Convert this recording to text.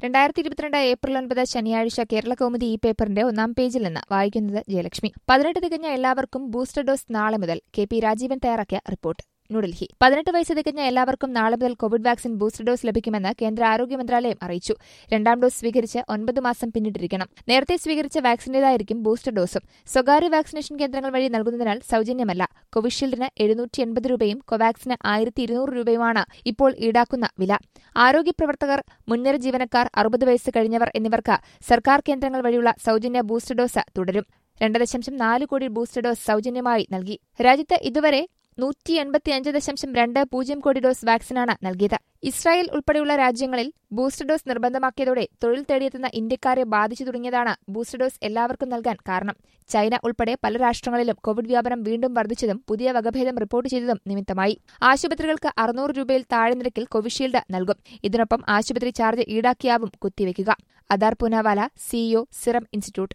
രണ്ടായിരത്തി ഇരുപത്തിരണ്ട് ഏപ്രിൽ ഒൻപത് ശനിയാഴ്ച കേരള കൗമുദി ഈ പേപ്പറിന്റെ ഒന്നാം പേജിൽ നിന്ന് വായിക്കുന്നത് ജയലക്ഷ്മി പതിനെട്ട് തികഞ്ഞ എല്ലാവർക്കും ബൂസ്റ്റർ ഡോസ് നാളെ മുതൽ കെ പി രാജീവൻ തയ്യാറാക്കിയ റിപ്പോർട്ട് ന്യൂഡൽഹി പതിനെട്ട് വയസ്സ് തികഞ്ഞ എല്ലാവർക്കും നാളെ മുതൽ കോവിഡ് വാക്സിൻ ബൂസ്റ്റർ ഡോസ് ലഭിക്കുമെന്ന് കേന്ദ്ര ആരോഗ്യ മന്ത്രാലയം അറിയിച്ചു രണ്ടാം ഡോസ് സ്വീകരിച്ച് ഒൻപത് മാസം പിന്നിട്ടിരിക്കണം നേരത്തെ സ്വീകരിച്ച വാക്സിന്റേതായിരിക്കും ബൂസ്റ്റർ ഡോസും സ്വകാര്യ വാക്സിനേഷൻ കേന്ദ്രങ്ങൾ വഴി നൽകുന്നതിനാൽ സൌജന്യമല്ല കോവിഷീൽഡിന് എഴുന്നൂറ്റി എൺപത് രൂപയും കോവാക്സിന് ആയിരത്തി ഇരുന്നൂറ് രൂപയുമാണ് ഇപ്പോൾ ഈടാക്കുന്ന വില ആരോഗ്യ പ്രവർത്തകർ മുൻനിര ജീവനക്കാർ അറുപത് വയസ്സ് കഴിഞ്ഞവർ എന്നിവർക്ക് സർക്കാർ കേന്ദ്രങ്ങൾ വഴിയുള്ള സൌജന്യ ബൂസ്റ്റർ ഡോസ് തുടരും രണ്ട് ദശാംശം നാല് കോടി ബൂസ്റ്റർ ഡോസ് സൌജന്യമായി നൽകി രാജ്യത്ത് ഇതുവരെ നൂറ്റി എൺപത്തിയഞ്ച് ദശാംശം രണ്ട് പൂജ്യം കോടി ഡോസ് വാക്സിനാണ് നൽകിയത് ഇസ്രായേൽ ഉൾപ്പെടെയുള്ള രാജ്യങ്ങളിൽ ബൂസ്റ്റർ ഡോസ് നിർബന്ധമാക്കിയതോടെ തൊഴിൽ തേടിയെത്തുന്ന ഇന്ത്യക്കാരെ ബാധിച്ചു തുടങ്ങിയതാണ് ബൂസ്റ്റർ ഡോസ് എല്ലാവർക്കും നൽകാൻ കാരണം ചൈന ഉൾപ്പെടെ പല രാഷ്ട്രങ്ങളിലും കോവിഡ് വ്യാപനം വീണ്ടും വർദ്ധിച്ചതും പുതിയ വകഭേദം റിപ്പോർട്ട് ചെയ്തതും നിമിത്തമായി ആശുപത്രികൾക്ക് അറുന്നൂറ് രൂപയിൽ താഴെ നിരക്കിൽ കോവിഷീൽഡ് നൽകും ഇതിനൊപ്പം ആശുപത്രി ചാർജ് ഈടാക്കിയാവും കുത്തിവെക്കുക Adar Poonawalla CEO Serum institute